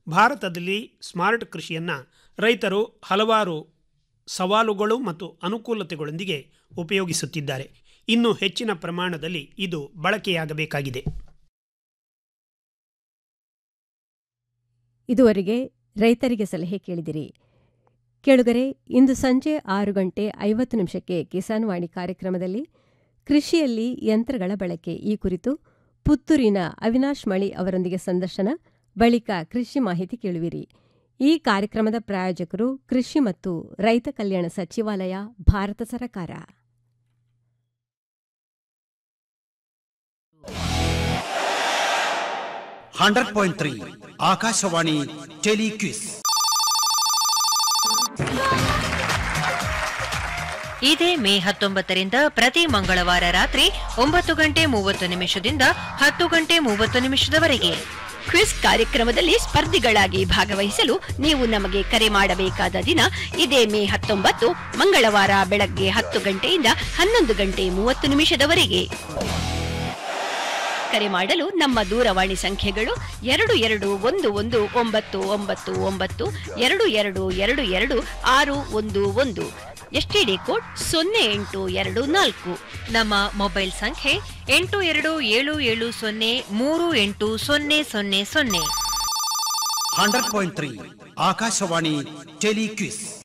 ಭಾರತದಲ್ಲಿ ಸ್ಮಾರ್ಟ್ ಕೃಷಿಯನ್ನು ರೈತರು ಹಲವಾರು ಸವಾಲುಗಳು ಮತ್ತು ಅನುಕೂಲತೆಗಳೊಂದಿಗೆ ಉಪಯೋಗಿಸುತ್ತಿದ್ದಾರೆ ಇನ್ನು ಹೆಚ್ಚಿನ ಪ್ರಮಾಣದಲ್ಲಿ ಇದು ಬಳಕೆಯಾಗಬೇಕಾಗಿದೆ ಇದುವರೆಗೆ ರೈತರಿಗೆ ಸಲಹೆ ಕೇಳಿದಿರಿ ಕೇಳುಗರೆ ಇಂದು ಸಂಜೆ ಆರು ಗಂಟೆ ಐವತ್ತು ನಿಮಿಷಕ್ಕೆ ಕಿಸಾನ್ ವಾಣಿ ಕಾರ್ಯಕ್ರಮದಲ್ಲಿ ಕೃಷಿಯಲ್ಲಿ ಯಂತ್ರಗಳ ಬಳಕೆ ಈ ಕುರಿತು ಪುತ್ತೂರಿನ ಅವಿನಾಶ್ ಮಳಿ ಅವರೊಂದಿಗೆ ಸಂದರ್ಶನ ಬಳಿಕ ಕೃಷಿ ಮಾಹಿತಿ ಕೇಳುವಿರಿ ಈ ಕಾರ್ಯಕ್ರಮದ ಪ್ರಾಯೋಜಕರು ಕೃಷಿ ಮತ್ತು ರೈತ ಕಲ್ಯಾಣ ಸಚಿವಾಲಯ ಭಾರತ ಸರ್ಕಾರ hundred point three Akashvani telequiz ಇದೇ ಮೇ ಹತ್ತೊಂಬತ್ತರಿಂದ ಪ್ರತಿ ಮಂಗಳವಾರ ರಾತ್ರಿ ಒಂಬತ್ತು ಗಂಟೆ ಮೂವತ್ತು ನಿಮಿಷದಿಂದ ಹತ್ತು ಗಂಟೆ ಮೂವತ್ತು ನಿಮಿಷದವರೆಗೆ ಕ್ವಿಜ್ ಕಾರ್ಯಕ್ರಮದಲ್ಲಿ ಸ್ಪರ್ಧಿಗಳಾಗಿ ಭಾಗವಹಿಸಲು ನೀವು ನಮಗೆ ಕರೆ ಮಾಡಬೇಕಾದ ದಿನ ಇದೇ ಮೇ ಹತ್ತೊಂಬತ್ತು ಮಂಗಳವಾರ ಬೆಳಗ್ಗೆ ಹತ್ತು ಗಂಟೆಯಿಂದ ಹನ್ನೊಂದು ಗಂಟೆ ಮೂವತ್ತು ನಿಮಿಷದವರೆಗೆ ಕರೆ ಮಾಡಲು ನಮ್ಮ ದೂರವಾಣಿ ಸಂಖ್ಯೆಗಳು ಎರಡು ಎರಡು ಒಂದು ಒಂದು ಒಂಬತ್ತು ಒಂಬತ್ತು ಒಂಬತ್ತು ಎರಡು ಎರಡು ಎರಡು ಎರಡು ಆರು ಒಂದು ಒಂದು ಎಸ್ಟಿಡಿ ಕೋಡ್ ಸೊನ್ನೆ ಎಂಟು ಎರಡು ನಾಲ್ಕು ನಮ್ಮ ಮೊಬೈಲ್ ಸಂಖ್ಯೆ ಎಂಟು ಎರಡು ಏಳು ಏಳು ಸೊನ್ನೆ ಮೂರು ಎಂಟು ಸೊನ್ನೆ ಸೊನ್ನೆ ಸೊನ್ನೆ ಹಂಡ್ರೆಡ್ ಪಾಯಿಂಟ್ ತ್ರೀ ಆಕಾಶವಾಣಿ ಟೆಲಿಕ್ವಿಸ್